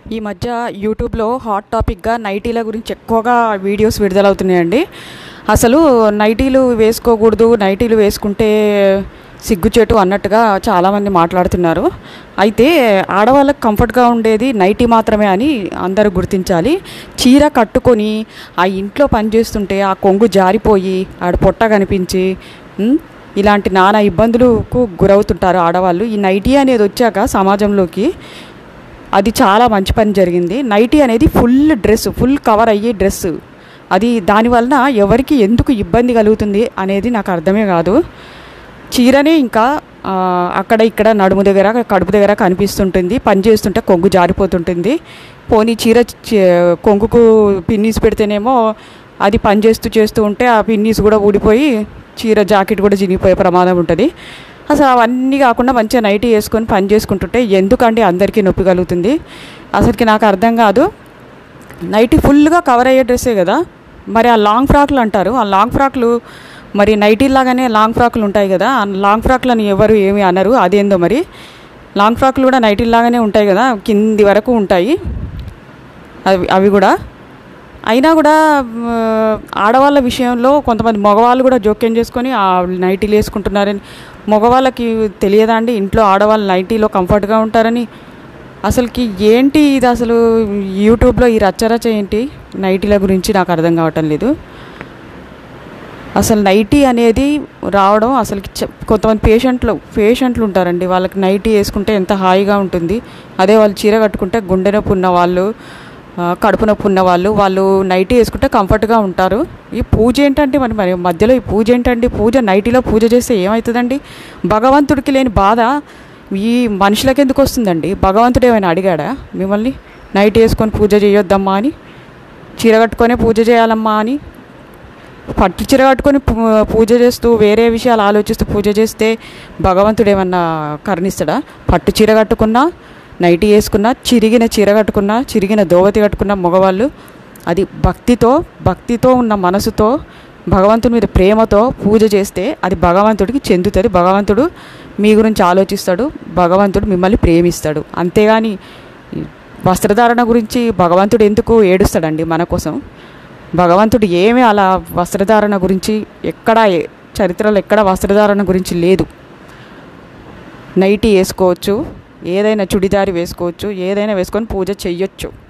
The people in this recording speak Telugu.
ఈ మధ్య యూట్యూబ్లో హాట్ టాపిక్గా నైటీల గురించి ఎక్కువగా వీడియోస్ విడుదలవుతున్నాయండి అసలు నైటీలు వేసుకోకూడదు నైటీలు వేసుకుంటే సిగ్గుచేటు అన్నట్టుగా చాలామంది మాట్లాడుతున్నారు అయితే ఆడవాళ్ళకి కంఫర్ట్గా ఉండేది నైటీ మాత్రమే అని అందరూ గుర్తించాలి చీర కట్టుకొని ఆ ఇంట్లో పని చేస్తుంటే ఆ కొంగు జారిపోయి ఆడ పొట్ట కనిపించి ఉమ్, ఇలాంటి నానా ఇబ్బందులకు గురవుతుంటారు ఆడవాళ్ళు ఈ నైటీ అనేది వచ్చాక సమాజంలోకి అది చాలా మంచి పని జరిగింది నైటీ అనేది ఫుల్ డ్రెస్ ఫుల్ కవర్ అయ్యే డ్రెస్ అది దానివలన ఎవరికి ఎందుకు ఇబ్బంది కలుగుతుంది అనేది నాకు అర్థమే కాదు చీరనే ఇంకా ఆ, అక్కడ ఇక్కడ నడుము దగ్గర కడుపు దగ్గర కనిపిస్తుంటుంది పని చేస్తుంటే కొంగు జారిపోతుంటుంది పోనీ చీర చ- కొంగుకు పిన్నీస్ పెడితేనేమో అది పని చేస్తూ చేస్తూ ఉంటే ఆ పిన్నీస్ కూడా ఊడిపోయి చీర జాకెట్ కూడా చినిగిపోయే ప్రమాదం ఉంటుంది అసలు అవన్నీ కాకుండా మంచిగా నైటీ వేసుకొని పని చేసుకుంటుంటే ఎందుకండి అందరికీ నొప్పి కలుగుతుంది అసలుకి నాకు అర్థం కాదు నైటీ ఫుల్గా కవర్ అయ్యే డ్రెస్సే కదా మరి ఆ లాంగ్ ఫ్రాక్లు అంటారు ఆ లాంగ్ ఫ్రాక్లు మరి నైటీ లాగానే లాంగ్ ఫ్రాక్లు ఉంటాయి కదా ఆ లాంగ్ ఫ్రాక్లని ఎవరు ఏమి అనరు అదేందో మరి లాంగ్ ఫ్రాక్లు కూడా నైటీ లాగానే ఉంటాయి కదా కింది వరకు ఉంటాయి అవి అవి కూడా అయినా కూడా మ్, ఆడవాళ్ళ విషయంలో కొంతమంది మగవాళ్ళు కూడా జోక్యం చేసుకొని ఆ నైటీలు వేసుకుంటున్నారని మగవాళ్ళకి తెలియదా అండి ఇంట్లో ఆడవాళ్ళు నైటీలో కంఫర్ట్గా ఉంటారని అసలుకి ఏంటి ఇది అసలు యూట్యూబ్లో ఈ రచ్చరచ ఏంటి నైటీల గురించి నాకు అర్థం కావటం లేదు అసలు నైటీ అనేది రావడం అసలుకి చె- కొంతమంది పేషెంట్లు పేషెంట్లు ఉంటారండి వాళ్ళకి నైటీ వేసుకుంటే ఎంత హాయిగా ఉంటుంది అదే వాళ్ళు చీర కట్టుకుంటే గుండె నొప్పి ఉన్న వాళ్ళు ఆ, కడుపు నొప్పి ఉన్న వాళ్ళు వాళ్ళు నైటీ వేసుకుంటే కంఫర్ట్గా ఉంటారు ఈ పూజ ఏంటంటే మరి మరి మధ్యలో ఈ పూజ ఏంటండి పూజ నైటీలో పూజ చేస్తే ఏమవుతుందండి భగవంతుడికి లేని బాధ ఈ మనుషులకి ఎందుకు వస్తుందండి భగవంతుడు ఏమైనా అడిగాడా మిమ్మల్ని నైట్ వేసుకొని పూజ చేయొద్దమ్మా అని చీర కట్టుకొనే పూజ చేయాలమ్మా అని పట్టు చీర కట్టుకొని పూ- పూజ చేస్తూ వేరే విషయాలు ఆలోచిస్తూ పూజ చేస్తే భగవంతుడు ఏమన్నా కరుణిస్తాడా పట్టు చీర కట్టుకున్నా నైటీ వేసుకున్నా చిరిగిన చీర కట్టుకున్నా చిరిగిన దోవతి కట్టుకున్న మగవాళ్ళు అది భక్తితో భక్తితో ఉన్న మనసుతో భగవంతుని మీద ప్రేమతో పూజ చేస్తే అది భగవంతుడికి చెందుతుంది భగవంతుడు మీ గురించి ఆలోచిస్తాడు భగవంతుడు మిమ్మల్ని ప్రేమిస్తాడు అంతేగాని ఈ వస్త్రధారణ గురించి భగవంతుడు ఎందుకు ఏడుస్తాడండి మన కోసం భగవంతుడు ఏమీ అలా వస్త్రధారణ గురించి ఎక్కడ చరిత్రలో ఎక్కడ వస్త్రధారణ గురించి లేదు నైటీ వేసుకోవచ్చు ఏదైనా చుడిదారి వేసుకోవచ్చు ఏదైనా వేసుకొని పూజ చెయ్యొచ్చు